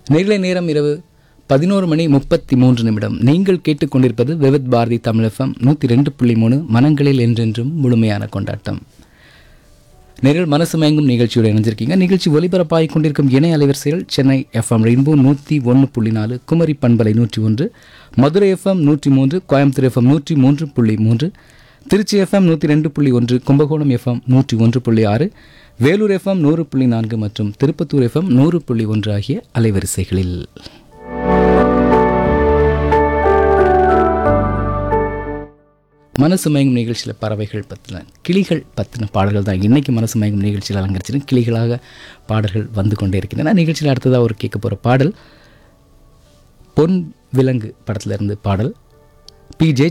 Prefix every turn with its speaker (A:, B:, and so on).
A: நிகழ நேரம் இரவு பதினோரு மணி முப்பத்தி மூன்று நிமிடம் நீங்கள் கேட்டுக்கொண்டிருப்பது விவித் பாரதி தமிழ் எஃப்எம் நூற்றி ரெண்டு புள்ளி மூணு மனங்களில் என்றென்றும் முழுமையான கொண்டாட்டம் நேரில் மனசு மயங்கும் நிகழ்ச்சியோடு இணைஞ்சிருக்கீங்க நிகழ்ச்சி ஒலிபரப்பாகிக் கொண்டிருக்கும் இணைய அலைவரிசைகள் சென்னை எஃப்எம் ரெயின்போ நூற்றி ஒன்று புள்ளி நாலு குமரி பண்பலை நூற்றி ஒன்று மதுரை எஃப்எம் நூற்றி மூன்று கோயம்புத்தூர் எஃப்எம் நூற்றி மூன்று புள்ளி மூன்று திருச்சி எஃப்எம் நூற்றி ரெண்டு புள்ளி ஒன்று கும்பகோணம் எஃப்எம் நூற்றி ஒன்று புள்ளி ஆறு வேலூர் எஃப்எம் நூறு புள்ளி நான்கு மற்றும் திருப்பத்தூர் எஃப்எம் நூறு புள்ளி ஒன்று ஆகிய அலைவரிசைகளில் மனசு மயங்கும் நிகழ்ச்சியில் பறவைகள் பற்றின கிளிகள் பற்றின பாடல்கள் தான் இன்றைக்கி மனசு மயங்கும் நிகழ்ச்சியில் அலங்கரிச்சிடும் கிளிகளாக பாடல்கள் வந்து கொண்டே இருக்கின்றன நிகழ்ச்சியில் அடுத்ததாக ஒரு கேட்க போகிற பாடல் பொன் விலங்கு படத்துல இருந்து பாடல் பி ஜெய